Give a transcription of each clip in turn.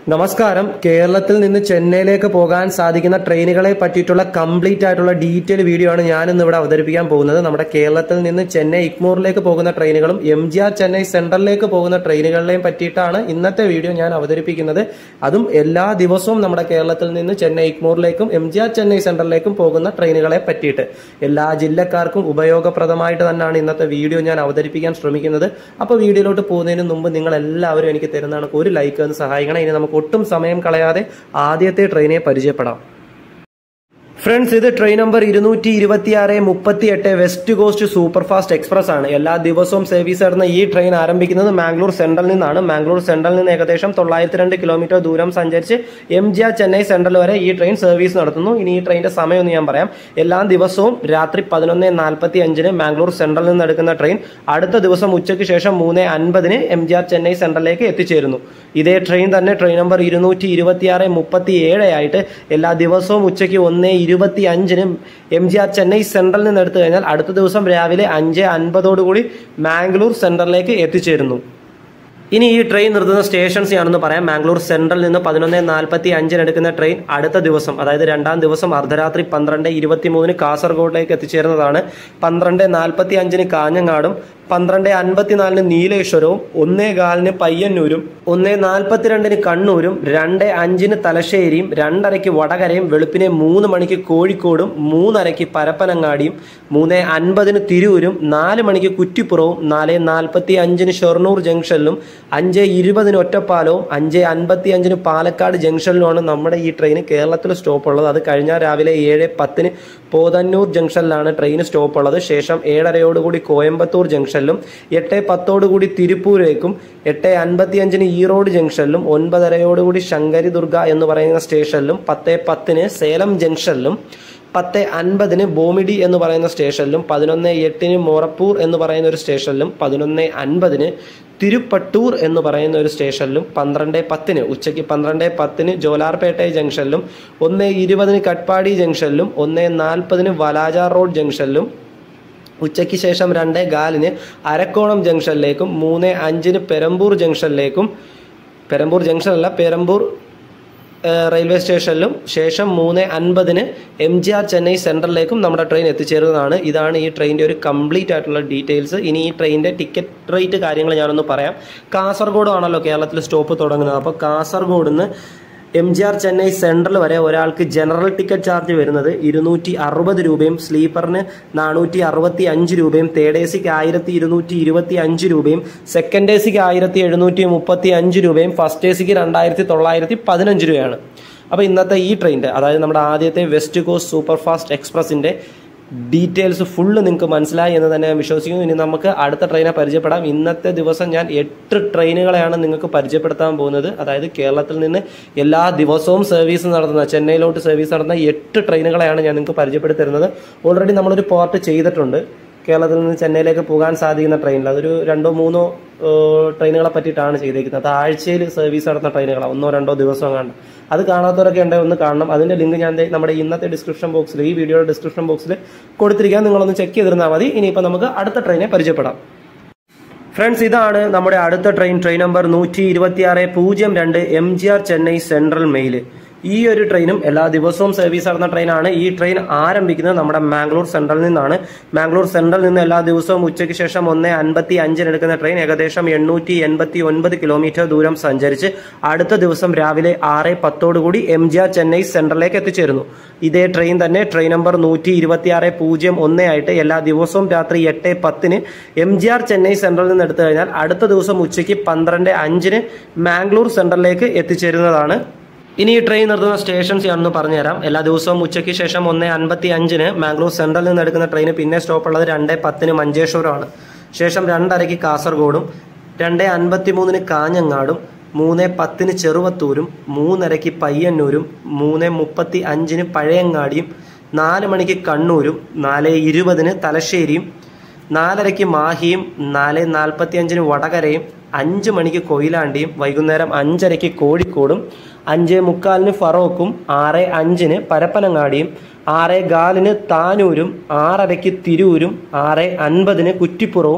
നമസ്കാരം കേരളത്തിൽ നിന്ന് ചെന്നൈയിലേക്ക് പോകാൻ സാധിക്കുന്ന ട്രെയിനുകളെ പറ്റിയിട്ടുള്ള കംപ്ലീറ്റ് ആയിട്ടുള്ള ഡീറ്റെയിൽ വീഡിയോ ആണ് ഞാൻ ഇന്ന് ഇവിടെ അവതരിപ്പിക്കാൻ പോകുന്നത് നമ്മുടെ കേരളത്തിൽ നിന്ന് ചെന്നൈ ഇഗ്മോറിലേക്ക് പോകുന്ന ട്രെയിനുകളും എം ജി ആർ ചെന്നൈ സെൻട്രലിലേക്ക് പോകുന്ന ട്രെയിനുകളെയും പറ്റിയിട്ടാണ് ഇന്നത്തെ വീഡിയോ ഞാൻ അവതരിപ്പിക്കുന്നത് അതും എല്ലാ ദിവസവും നമ്മുടെ കേരളത്തിൽ നിന്ന് ചെന്നൈ ഇഗ്മോറിലേക്കും എം ജി ആർ ചെന്നൈ സെൻട്രലിലേക്കും പോകുന്ന ട്രെയിനുകളെ പറ്റിയിട്ട് എല്ലാ ജില്ലക്കാർക്കും ഉപയോഗപ്രദമായിട്ട് തന്നെയാണ് ഇന്നത്തെ വീഡിയോ ഞാൻ അവതരിപ്പിക്കാൻ ശ്രമിക്കുന്നത് അപ്പോൾ വീഡിയോയിലോട്ട് പോകുന്നതിന് മുമ്പ് നിങ്ങൾ എല്ലാവരും എനിക്ക് തരുന്നതാണ് ഒരു ലൈക്ക് എന്ന് സഹായിക്കണം ഇനി നമുക്ക് ഒട്ടും സമയം കളയാതെ ആദ്യത്തെ ട്രെയിനെ പരിചയപ്പെടാം ഫ്രണ്ട്സ് ഇത് ട്രെയിൻ നമ്പർ ഇരുന്നൂറ്റി ഇരുപത്തി ആറ് മുപ്പത്തി എട്ട് west coast super fast express ആണ് എല്ലാ ദിവസവും സർവീസ് നടന്ന ഈ ട്രെയിൻ ആരംഭിക്കുന്നത് മാംഗ്ലൂർ സെൻട്രൽ നിന്നാണ് മാംഗ്ലൂർ സെൻട്രൽ നിന്ന് ഏകദേശം തൊള്ളായിരത്തി രണ്ട് കിലോമീറ്റർ ദൂരം സഞ്ചരിച്ച് M G R Chennai central വരെ ഈ ട്രെയിൻ സർവീസ് നടത്തുന്നു ഇനി ഈ ട്രെയിനിന്റെ സമയം ഒന്ന് ഞാൻ പറയാം എല്ലാ ദിവസവും രാത്രി പതിനൊന്ന് നാൽപ്പത്തി അഞ്ചിന് മാംഗ്ലൂർ സെൻട്രൽ നിന്ന് എടുക്കുന്ന ട്രെയിൻ അടുത്ത ദിവസം ഉച്ചയ്ക്ക് ശേഷം മൂന്ന് അൻപതിന് എം ജി ആർ ചെന്നൈ സെൻട്രലിലേക്ക് എത്തിച്ചേരുന്നു ഇതേ ട്രെയിൻ തന്നെ ട്രെയിൻ നമ്പർ ഇരുന്നൂറ്റി ഇരുപത്തി ആറ് മുപ്പത്തി ഏഴ് ആയിട്ട് എല്ലാ ദിവസവും ഉച്ചയ്ക്ക് ഒന്ന് ഇരുപത്തി അഞ്ചിന് എം ജി ആർ ചെന്നൈ സെൻട്രലിൽ നിന്ന് എടുത്തു കഴിഞ്ഞാൽ അടുത്ത ദിവസം രാവിലെ അഞ്ച് അൻപതോടുകൂടി മാംഗ്ലൂർ സെൻട്രലിലേക്ക് എത്തിച്ചേരുന്നു ഇനി ഈ ട്രെയിൻ നിർത്തുന്ന സ്റ്റേഷൻസ് ഞാനൊന്ന് പറയാം മാംഗ്ലൂർ സെൻട്രൽ നിന്ന് പതിനൊന്ന് നാൽപ്പത്തി അഞ്ചിന് എടുക്കുന്ന ട്രെയിൻ അടുത്ത ദിവസം അതായത് രണ്ടാം ദിവസം അർദ്ധരാത്രി പന്ത്രണ്ട് ഇരുപത്തി മൂന്നിന് കാസർഗോഡിലേക്ക് എത്തിച്ചേരുന്നതാണ് പന്ത്രണ്ട് നാൽപ്പത്തി അഞ്ചിന് കാഞ്ഞങ്ങാടും പന്ത്രണ്ട് അൻപത്തിനാലിന് നീലേശ്വരവും ഒന്നേ കാലിന് പയ്യന്നൂരും ഒന്നേ നാൽപ്പത്തിരണ്ടിന് കണ്ണൂരും രണ്ട് അഞ്ചിന് തലശ്ശേരിയും രണ്ടരയ്ക്ക് വടകരയും വെളുപ്പിനെ മൂന്ന് മണിക്ക് കോഴിക്കോടും മൂന്നരയ്ക്ക് പരപ്പനങ്ങാടിയും മൂന്ന് അൻപതിന് തിരൂരും നാല് മണിക്ക് കുറ്റിപ്പുറവും നാല് നാൽപ്പത്തി അഞ്ചിന് ഷൊർണൂർ ജംഗ്ഷനിലും അഞ്ച് ഇരുപതിന് ഒറ്റപ്പാലവും അഞ്ച് അൻപത്തി അഞ്ചിന് പാലക്കാട് ജംഗ്ഷനിലുമാണ് നമ്മുടെ ഈ ട്രെയിൻ കേരളത്തിൽ സ്റ്റോപ്പ് ഉള്ളത് അത് കഴിഞ്ഞ രാവിലെ ഏഴ് പത്തിന് പോതന്നൂർ ജംഗ്ഷനിലാണ് ട്രെയിൻ സ്റ്റോപ്പ് ഉള്ളത് ശേഷം ഏഴരയോടുകൂടി കോയമ്പത്തൂർ ജംഗ്ഷനിലും എട്ട് പത്തോടുകൂടി തിരുപ്പൂരേക്കും എട്ട് അൻപത്തി അഞ്ചിന് ഈറോഡ് ജംഗ്ഷനിലും ഒൻപതരയോടുകൂടി ശങ്കരി ദുർഗ എന്ന് പറയുന്ന സ്റ്റേഷനിലും പത്ത് പത്തിന് സേലം ജംഗ്ഷനിലും പത്ത് അൻപതിന് ബോമിഡി എന്ന് പറയുന്ന സ്റ്റേഷനിലും പതിനൊന്ന് എട്ടിന് മൊറപ്പൂർ എന്ന് പറയുന്ന ഒരു സ്റ്റേഷനിലും പതിനൊന്ന് അൻപതിന് തിരുപ്പട്ടൂർ എന്ന് പറയുന്ന ഒരു സ്റ്റേഷനിലും പന്ത്രണ്ട് പത്തിന് ഉച്ചയ്ക്ക് പന്ത്രണ്ട് പത്തിന് ജോലാർപേട്ട ജംഗ്ഷനിലും ഒന്ന് ഇരുപതിന് കട്പാടി ജംഗ്ഷനിലും ഒന്ന് നാൽപ്പതിന് വലാജാർ റോഡ് ജംഗ്ഷനിലും ഉച്ചയ്ക്ക് ശേഷം രണ്ട് ഗാലിന് അരക്കോണം ജംഗ്ഷനിലേക്കും മൂന്ന് അഞ്ചിന് പെരമ്പൂർ ജംഗ്ഷനിലേക്കും പെരമ്പൂർ ജംഗ്ഷനല്ല പെരമ്പൂർ റെയിൽവേ സ്റ്റേഷനിലും ശേഷം മൂന്ന് അൻപതിന് എം ജി ആർ ചെന്നൈ സെൻട്രലിലേക്കും നമ്മുടെ ട്രെയിൻ എത്തിച്ചേരുന്നതാണ് ഇതാണ് ഈ ട്രെയിനിൻ്റെ ഒരു കംപ്ലീറ്റ് ആയിട്ടുള്ള ഡീറ്റെയിൽസ് ഇനി ഈ ട്രെയിനിൻ്റെ ടിക്കറ്റ് റേറ്റ് കാര്യങ്ങൾ ഞാനൊന്ന് പറയാം കാസർഗോഡ് ആണല്ലോ കേരളത്തിൽ സ്റ്റോപ്പ് തുടങ്ങുന്നത് അപ്പോൾ കാസർഗോഡ് നിന്ന് M G R Chennai central വരെ ഒരാൾക്ക് ജനറൽ ടിക്കറ്റ് ചാർജ് വരുന്നത് ഇരുന്നൂറ്റി അറുപത് രൂപയും സ്ലീപ്പറിന് നാനൂറ്റി അറുപത്തി അഞ്ച് രൂപയും തേർഡ് എ സിക്ക് ആയിരത്തി ഇരുന്നൂറ്റി ഇരുപത്തി അഞ്ച് രൂപയും സെക്കൻഡ് എ സിക്ക് ആയിരത്തി എഴുന്നൂറ്റി മുപ്പത്തി അഞ്ച് രൂപയും ഫസ്റ്റ് എ സിക്ക് രണ്ടായിരത്തി തൊള്ളായിരത്തി പതിനഞ്ച് രൂപയാണ് അപ്പോൾ ഇന്നത്തെ ഈ ട്രെയിനിൻ്റെ അതായത് നമ്മുടെ ആദ്യത്തെ വെസ്റ്റ് കോസ്റ്റ് സൂപ്പർ ഫാസ്റ്റ് എക്സ്പ്രസിൻ്റെ ഡീറ്റെയിൽസ് ഫുള്ള് നിങ്ങൾക്ക് മനസ്സിലായി എന്ന് തന്നെ ഞാൻ വിശ്വസിക്കുന്നു ഇനി നമുക്ക് അടുത്ത ട്രെയിനെ പരിചയപ്പെടാം ഇന്നത്തെ ദിവസം ഞാൻ എട്ട് ട്രെയിനുകളെയാണ് നിങ്ങൾക്ക് പരിചയപ്പെടുത്താൻ പോകുന്നത് അതായത് കേരളത്തിൽ നിന്ന് എല്ലാ ദിവസവും സർവീസ് നടത്തുന്ന ചെന്നൈയിലോട്ട് സർവീസ് നടത്തുന്ന എട്ട് ട്രെയിനുകളെയാണ് ഞാൻ നിങ്ങൾക്ക് പരിചയപ്പെടുത്തി തരുന്നത് ഓൾറെഡി നമ്മളൊരു പോർട്ട് ചെയ്തിട്ടുണ്ട് കേരളത്തിൽ നിന്ന് ചെന്നൈയിലേക്ക് പോകാൻ സാധിക്കുന്ന ട്രെയിനിൽ അതൊരു രണ്ടോ മൂന്നോ ട്രെയിനുകളെ പറ്റിയിട്ടാണ് ചെയ്തേക്കുന്നത് അത് ആഴ്ചയിൽ സർവീസ് നടത്തുന്ന ട്രെയിനുകളാണ് ഒന്നോ രണ്ടോ ദിവസം കണ്ട് അത് കാണാത്തവരൊക്കെ ഉണ്ടെങ്കിൽ ഒന്ന് കാണണം അതിന്റെ ലിങ്ക് ഞാൻ നമ്മുടെ ഇന്നത്തെ ഡിസ്ക്രിപ്ഷൻ ബോക്സിൽ ഈ വീഡിയോയുടെ ഡിസ്ക്രിപ്ഷൻ ബോക്സിൽ കൊടുത്തിരിക്കാൻ നിങ്ങളൊന്ന് ചെക്ക് ചെയ്തിരുന്നാൽ മതി ഇനിയിപ്പോൾ നമുക്ക് അടുത്ത ട്രെയിനെ പരിചയപ്പെടാം ഫ്രണ്ട്സ് ഇതാണ് നമ്മുടെ അടുത്ത ട്രെയിൻ ട്രെയിൻ നമ്പർ നൂറ്റി ഇരുപത്തി ആറ് പൂജ്യം രണ്ട് M G R Chennai central mail ഈ ഒരു ട്രെയിനും എല്ലാ ദിവസവും സർവീസ് നടന്ന ട്രെയിനാണ് ഈ ട്രെയിൻ ആരംഭിക്കുന്നത് നമ്മുടെ മാംഗ്ലൂർ സെൻട്രൽ നിന്നാണ് മാംഗ്ലൂർ സെൻട്രൽ നിന്ന് എല്ലാ ദിവസവും ഉച്ചയ്ക്ക് ശേഷം ഒന്ന് അൻപത്തി അഞ്ചിന് എടുക്കുന്ന ട്രെയിൻ ഏകദേശം എണ്ണൂറ്റി എൺപത്തി ഒൻപത് കിലോമീറ്റർ ദൂരം സഞ്ചരിച്ച് അടുത്ത ദിവസം രാവിലെ ആറ് പത്തോടുകൂടി എം ജി ആർ ചെന്നൈ സെൻട്രലിലേക്ക് എത്തിച്ചേരുന്നു ഇതേ ട്രെയിൻ തന്നെ ട്രെയിൻ നമ്പർ നൂറ്റി ഇരുപത്തി ആറ് പൂജ്യം ഒന്ന് ആയിട്ട് എല്ലാ ദിവസവും രാത്രി എട്ട് പത്തിന് എം ജി ആർ ചെന്നൈ സെൻട്രലിൽ നിന്ന് എടുത്തു കഴിഞ്ഞാൽ അടുത്ത ദിവസം ഉച്ചയ്ക്ക് പന്ത്രണ്ട് അഞ്ചിന് മാംഗ്ലൂർ സെൻട്രലിലേക്ക് എത്തിച്ചേരുന്നതാണ് ഇനി ഈ ട്രെയിൻ നിർത്തുന്ന സ്റ്റേഷൻസ് ഞാനൊന്ന് പറഞ്ഞുതരാം എല്ലാ ദിവസവും ഉച്ചയ്ക്ക് ശേഷം ഒന്ന് അൻപത്തി അഞ്ചിന് മാംഗ്ലൂർ സെൻട്രലിൽ നിന്ന് എടുക്കുന്ന ട്രെയിന് പിന്നെ സ്റ്റോപ്പ് ഉള്ളത് രണ്ട് പത്തിന് മഞ്ചേശ്വരമാണ് ശേഷം രണ്ടരയ്ക്ക് കാസർഗോഡും രണ്ട് അൻപത്തി മൂന്നിന് കാഞ്ഞങ്ങാടും മൂന്ന് പത്തിന് ചെറുവത്തൂരും മൂന്നരയ്ക്ക് പയ്യന്നൂരും മൂന്ന് മുപ്പത്തി അഞ്ചിന് പഴയങ്ങാടിയും നാല് മണിക്ക് കണ്ണൂരും നാല് ഇരുപതിന് തലശ്ശേരിയും നാലരയ്ക്ക് മാഹിയും നാല് നാൽപ്പത്തി അഞ്ചിന് വടകരയും അഞ്ച് മണിക്ക് കൊയിലാണ്ടിയും വൈകുന്നേരം അഞ്ചരയ്ക്ക് കോഴിക്കോടും അഞ്ച് മുക്കാലിന് ഫറോക്കും ആറ് അഞ്ചിന് പരപ്പനങ്ങാടിയും ആറ് ഗാലിന് താനൂരും ആറരയ്ക്ക് തിരൂരും ആറ് അൻപതിന് കുറ്റിപ്പുറവും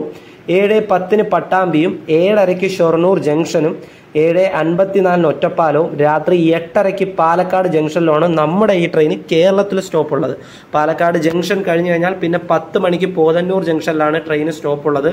ഏഴ് പത്തിന് പട്ടാമ്പിയും ഏഴരയ്ക്ക് ഷൊർണൂർ ജംഗ്ഷനും ഏഴ് അൻപത്തിനാലിന് ഒറ്റപ്പാലവും രാത്രി എട്ടരയ്ക്ക് പാലക്കാട് ജംഗ്ഷനിലാണ് നമ്മുടെ ഈ ട്രെയിൻ കേരളത്തിൽ സ്റ്റോപ്പ് ഉള്ളത് പാലക്കാട് ജംഗ്ഷൻ കഴിഞ്ഞ് കഴിഞ്ഞാൽ പിന്നെ പത്ത് മണിക്ക് പോതന്നൂർ ജംഗ്ഷനിലാണ് ട്രെയിൻ സ്റ്റോപ്പ് ഉള്ളത്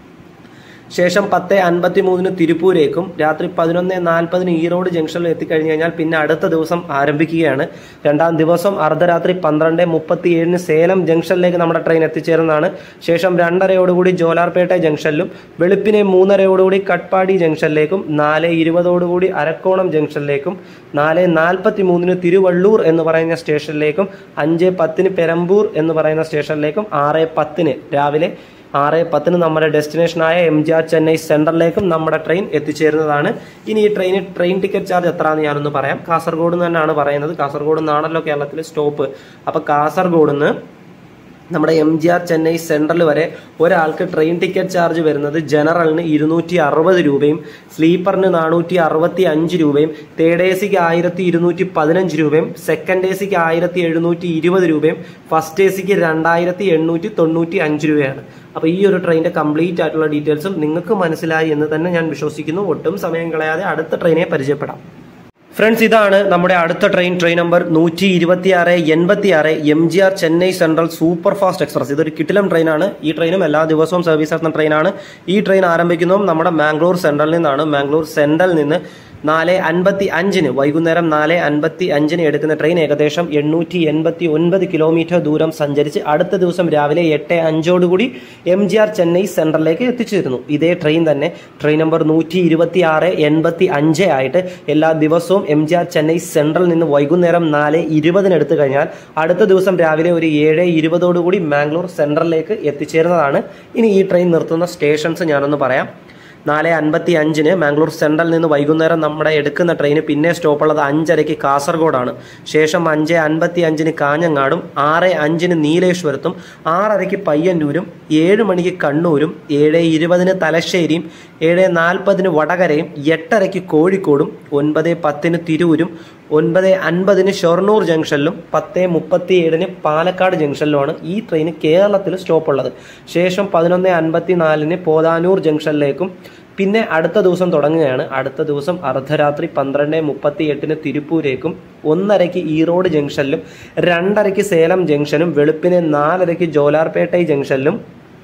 ശേഷം പത്ത് അൻപത്തി മൂന്നിന് തിരുപ്പൂരേക്കും രാത്രി പതിനൊന്ന് നാൽപ്പതിന് ഈറോഡ് ജംഗ്ഷനിൽ എത്തിക്കഴിഞ്ഞ് കഴിഞ്ഞാൽ പിന്നെ അടുത്ത ദിവസം ആരംഭിക്കുകയാണ് രണ്ടാം ദിവസം അർദ്ധരാത്രി പന്ത്രണ്ട് മുപ്പത്തി ഏഴിന് സേലം ജംഗ്ഷനിലേക്ക് നമ്മുടെ ട്രെയിൻ എത്തിച്ചേരുന്നതാണ് ശേഷം രണ്ടരയോടുകൂടി ജോലാർപേട്ട ജംഗ്ഷനിലും വെളുപ്പിനെ മൂന്നരയോടുകൂടി കട്പാടി ജംഗ്ഷനിലേക്കും നാല് ഇരുപതോടുകൂടി അരക്കോണം ജംഗ്ഷനിലേക്കും നാല് നാൽപ്പത്തി മൂന്നിന് തിരുവള്ളൂർ എന്ന് പറയുന്ന സ്റ്റേഷനിലേക്കും അഞ്ച് പത്തിന് പെരമ്പൂർ എന്ന് പറയുന്ന സ്റ്റേഷനിലേക്കും ആറ് പത്തിന് രാവിലെ ആറ് പത്തിന് നമ്മുടെ ഡെസ്റ്റിനേഷനായ എം ജി ആർ ചെന്നൈ സെൻട്രലിലേക്കും നമ്മുടെ ട്രെയിൻ എത്തിച്ചേരുന്നതാണ് ഇനി ഈ ട്രെയിനിൽ ട്രെയിൻ ടിക്കറ്റ് ചാർജ് എത്രയാണെന്ന് ഞാനൊന്ന് പറയാം കാസർഗോഡ് നിന്ന് തന്നെയാണ് പറയുന്നത് കാസർഗോഡ് നിന്നാണല്ലോ കേരളത്തിൽ സ്റ്റോപ്പ് അപ്പോൾ കാസർഗോഡ് നിന്ന് നമ്മുടെ M G R Chennai central വരെ ഒരാൾക്ക് ട്രെയിൻ ടിക്കറ്റ് ചാർജ് വരുന്നത് ജനറലിന് ഇരുന്നൂറ്റി അറുപത് രൂപയും സ്ലീപ്പറിന് നാനൂറ്റി അറുപത്തി അഞ്ച് രൂപയും തേർഡ് എ സിക്ക് ആയിരത്തി ഇരുന്നൂറ്റി പതിനഞ്ച് രൂപയും സെക്കൻഡ് എ സിക്ക് ആയിരത്തി എഴുന്നൂറ്റി ഇരുപത് രൂപയും ഫസ്റ്റ് എ സിക്ക് രണ്ടായിരത്തി എണ്ണൂറ്റി തൊണ്ണൂറ്റി അഞ്ച് രൂപയാണ് അപ്പോൾ ഈ ഒരു ട്രെയിനിന്റെ കംപ്ലീറ്റ് ആയിട്ടുള്ള ഡീറ്റെയിൽസും നിങ്ങൾക്ക് മനസ്സിലായി എന്ന് തന്നെ ഞാൻ വിശ്വസിക്കുന്നു ഒട്ടും സമയം കളയാതെ അടുത്ത ട്രെയിനെ പരിചയപ്പെടാം ഫ്രണ്ട്സ് ഇതാണ് നമ്മുടെ അടുത്ത ട്രെയിൻ ട്രെയിൻ നമ്പർ നൂറ്റി ഇരുപത്തി ആറ് എൺപത്തി ആറ് M G R Chennai central super fast express ഇതൊരു കിട്ടിലം ട്രെയിനാണ് ഈ ട്രെയിനും എല്ലാ ദിവസവും സർവീസ് നടത്തുന്ന ട്രെയിനാണ് ഈ ട്രെയിൻ ആരംഭിക്കുന്നതും നമ്മുടെ മാംഗ്ലൂർ സെൻട്രലിൽ നിന്നാണ് മാംഗ്ലൂർ സെൻട്രലിൽ നിന്ന് നാല് അൻപത്തി അഞ്ചിന് വൈകുന്നേരം നാല് അൻപത്തി അഞ്ചിന് എടുക്കുന്ന ട്രെയിൻ ഏകദേശം എണ്ണൂറ്റി എൺപത്തി ഒൻപത് കിലോമീറ്റർ ദൂരം സഞ്ചരിച്ച് അടുത്ത ദിവസം രാവിലെ എട്ട് അഞ്ചോടുകൂടി എം ജി ആർ ചെന്നൈ സെൻട്രലിലേക്ക് എത്തിച്ചേരുന്നു ഇതേ ട്രെയിൻ തന്നെ ട്രെയിൻ നമ്പർ നൂറ്റി ഇരുപത്തി ആറ് എൺപത്തി അഞ്ച് ആയിട്ട് എല്ലാ ദിവസവും എം ജി ആർ ചെന്നൈ സെൻട്രലിൽ നിന്ന് വൈകുന്നേരം നാല് ഇരുപതിന് എടുത്തു കഴിഞ്ഞാൽ അടുത്ത ദിവസം രാവിലെ ഒരു ഏഴ് ഇരുപതോടുകൂടി മാംഗ്ലൂർ സെൻട്രലിലേക്ക് എത്തിച്ചേരുന്നതാണ് ഇനി ഈ ട്രെയിൻ നിർത്തുന്ന സ്റ്റേഷൻസ് ഞാനൊന്ന് പറയാം നാല് അൻപത്തി അഞ്ചിന് മാംഗ്ലൂർ സെൻട്രലിൽ നിന്ന് വൈകുന്നേരം നമ്മുടെ എടുക്കുന്ന ട്രെയിന് പിന്നെ സ്റ്റോപ്പുള്ളത് അഞ്ചരയ്ക്ക് കാസർഗോഡാണ് ശേഷം അഞ്ച് അൻപത്തി അഞ്ചിന് കാഞ്ഞങ്ങാടും ആറ് അഞ്ചിന് നീലേശ്വരത്തും ആറരയ്ക്ക് പയ്യന്നൂരും ഏഴ് മണിക്ക് കണ്ണൂരും ഏഴ് ഇരുപതിന് തലശ്ശേരിയും ഏഴ് നാൽപ്പതിന് വടകരയും എട്ടരയ്ക്ക് കോഴിക്കോടും ഒൻപത് പത്തിന് തിരൂരും ഒൻപത് അൻപതിന് ഷൊർണൂർ ജംഗ്ഷനിലും പത്ത് മുപ്പത്തി ഏഴിന് പാലക്കാട് ജംഗ്ഷനിലുമാണ് ഈ ട്രെയിൻ കേരളത്തിൽ സ്റ്റോപ്പുള്ളത് ശേഷം പതിനൊന്ന് അൻപത്തി നാലിന് പോതാനൂർ ജംഗ്ഷനിലേക്കും പിന്നെ അടുത്ത ദിവസം തുടങ്ങുകയാണ് അടുത്ത ദിവസം അർദ്ധരാത്രി പന്ത്രണ്ട് മുപ്പത്തി എട്ടിന് തിരുപ്പൂരേക്കും ഒന്നരയ്ക്ക് ഈറോഡ് ജംഗ്ഷനിലും രണ്ടരയ്ക്ക് സേലം ജംഗ്ഷനും വെളുപ്പിന് നാലരയ്ക്ക് ജോലാർപേട്ടൈ ജംഗ്ഷനിലും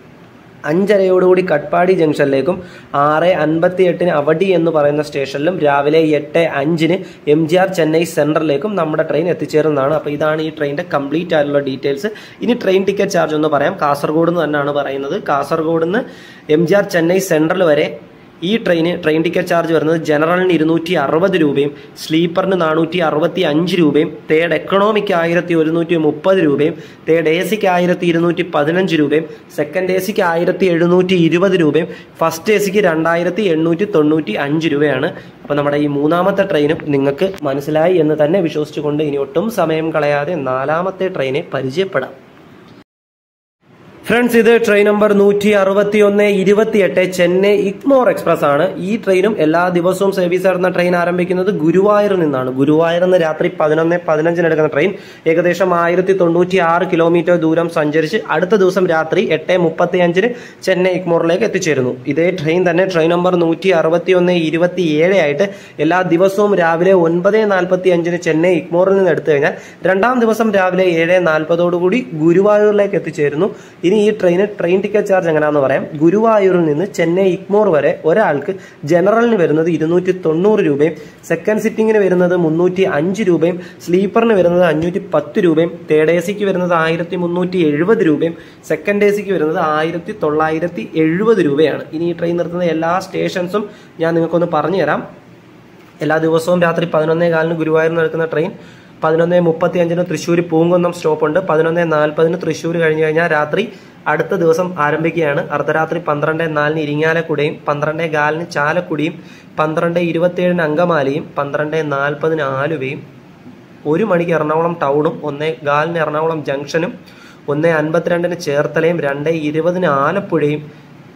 അഞ്ചരയോടുകൂടി കട്പാടി ജംഗ്ഷനിലേക്കും ആറ് അൻപത്തി എട്ടിന് അവടി എന്ന് പറയുന്ന സ്റ്റേഷനിലും രാവിലെ എട്ട് അഞ്ചിന് എം ജി ആർ ചെന്നൈ സെൻട്രലിലേക്കും നമ്മുടെ ട്രെയിൻ എത്തിച്ചേരുന്നതാണ് അപ്പോൾ ഇതാണ് ഈ ട്രെയിനിൻ്റെ കംപ്ലീറ്റ് ആയിട്ടുള്ള ഡീറ്റെയിൽസ് ഇനി ട്രെയിൻ ടിക്കറ്റ് ചാർജ് ഒന്ന് പറയാം കാസർഗോഡ് നിന്ന് തന്നെയാണ് പറയുന്നത് കാസർഗോഡ് നിന്ന് M G R Chennai central വരെ ഈ ട്രെയിന് ട്രെയിൻ ടിക്കറ്റ് ചാർജ് വരുന്നത് ജനറലിന് ഇരുന്നൂറ്റി അറുപത് രൂപയും സ്ലീപ്പറിന് നാനൂറ്റി അറുപത്തി അഞ്ച് രൂപയും തേർഡ് എക്കണോമിക്ക് ആയിരത്തി ഒരുന്നൂറ്റി മുപ്പത് രൂപയും തേർഡ് എ സിക്ക് ആയിരത്തി ഇരുന്നൂറ്റി പതിനഞ്ച് രൂപയും സെക്കൻഡ് എ സിക്ക് ആയിരത്തി എഴുന്നൂറ്റി ഇരുപത് രൂപയും ഫസ്റ്റ് എ സിക്ക് രണ്ടായിരത്തി എണ്ണൂറ്റി തൊണ്ണൂറ്റി അഞ്ച് രൂപയാണ് അപ്പോൾ നമ്മുടെ ഈ മൂന്നാമത്തെ ട്രെയിനും നിങ്ങൾക്ക് മനസ്സിലായി എന്ന് തന്നെ വിശ്വസിച്ചുകൊണ്ട് ഇനി ഒട്ടും സമയം കളയാതെ നാലാമത്തെ ട്രെയിനെ പരിചയപ്പെടാം ഫ്രണ്ട്സ് ഇത് ട്രെയിൻ നമ്പർ നൂറ്റി അറുപത്തി ഒന്ന് ഇരുപത്തിയെട്ട് ചെന്നൈ ഇഗ്മോർ എക്സ്പ്രസ് ആണ് ഈ ട്രെയിനും എല്ലാ ദിവസവും സർവീസ് നടത്തുന്ന ട്രെയിൻ ആരംഭിക്കുന്നത് ഗുരുവായൂരിൽ നിന്നാണ് ഗുരുവായൂരിൽ നിന്ന് രാത്രി പതിനൊന്ന് പതിനഞ്ചിന് എടുക്കുന്ന ട്രെയിൻ ഏകദേശം ആയിരത്തി തൊണ്ണൂറ്റി ആറ് കിലോമീറ്റർ ദൂരം സഞ്ചരിച്ച് അടുത്ത ദിവസം രാത്രി എട്ട് മുപ്പത്തി അഞ്ചിന് ചെന്നൈ ഇഗ്മോറിലേക്ക് എത്തിച്ചേരുന്നു ഇതേ ട്രെയിൻ തന്നെ ട്രെയിൻ നമ്പർ നൂറ്റി അറുപത്തി ഒന്ന് ഇരുപത്തി ഏഴ് ആയിട്ട് എല്ലാ ദിവസവും രാവിലെ ഒൻപത് നാൽപ്പത്തി അഞ്ചിന് ചെന്നൈ ഇഗ്മോറിൽ നിന്ന് എടുത്തു കഴിഞ്ഞാൽ രണ്ടാം ദിവസം രാവിലെ ഏഴ് നാൽപ്പതോടുകൂടി ഗുരുവായൂരിലേക്ക് എത്തിച്ചേരുന്നു ഇനി ഈ ട്രെയിന് ട്രെയിൻ ടിക്കറ്റ് ചാർജ് എങ്ങനെയാണെന്ന് പറയാം ഗുരുവായൂരിൽ നിന്ന് ചെന്നൈ ഇഗ്മോർ വരെ ഒരാൾക്ക് ജനറലിന് വരുന്നത് ഇരുന്നൂറ്റി തൊണ്ണൂറ് രൂപയും സെക്കൻഡ് സിറ്റിങ്ങിന് വരുന്നത് മുന്നൂറ്റി അഞ്ച് രൂപയും സ്ലീപ്പറിന് വരുന്നത് അഞ്ഞൂറ്റി പത്ത് രൂപയും തേർഡ് എ സിക്ക് വരുന്നത് ആയിരത്തി മുന്നൂറ്റി എഴുപത് രൂപയും സെക്കൻഡ് എ സിക്ക് വരുന്നത് ആയിരത്തി തൊള്ളായിരത്തി എഴുപത് രൂപയാണ് ഇനി ഈ ട്രെയിൻ നിർത്തുന്ന എല്ലാ സ്റ്റേഷൻസും ഞാൻ നിങ്ങൾക്കൊന്ന് പറഞ്ഞു തരാം എല്ലാ ദിവസവും രാത്രി പതിനൊന്നേ കാലിന് ഗുരുവായൂരിൽ നടക്കുന്ന ട്രെയിൻ പതിനൊന്ന് മുപ്പത്തി അഞ്ചിന് തൃശ്ശൂർ പൂങ്കുന്നം സ്റ്റോപ്പുണ്ട് പതിനൊന്ന് നാൽപ്പതിന് തൃശ്ശൂർ കഴിഞ്ഞ് കഴിഞ്ഞാൽ രാത്രി അടുത്ത ദിവസം ആരംഭിക്കുകയാണ് അർദ്ധരാത്രി പന്ത്രണ്ട് നാലിന് ഇരിങ്ങാലക്കുടയും പന്ത്രണ്ട് കാലിന് ചാലക്കുടിയും പന്ത്രണ്ട് ഇരുപത്തിയേഴിന് അങ്കമാലിയും പന്ത്രണ്ട് നാൽപ്പതിന് ആലുവയും ഒരു മണിക്ക് എറണാകുളം ടൗണും ഒന്നേ കാലിന് എറണാകുളം ജംഗ്ഷനും ഒന്ന് അൻപത്തിരണ്ടിന് ചേർത്തലയും രണ്ട് ഇരുപതിന് ആലപ്പുഴയും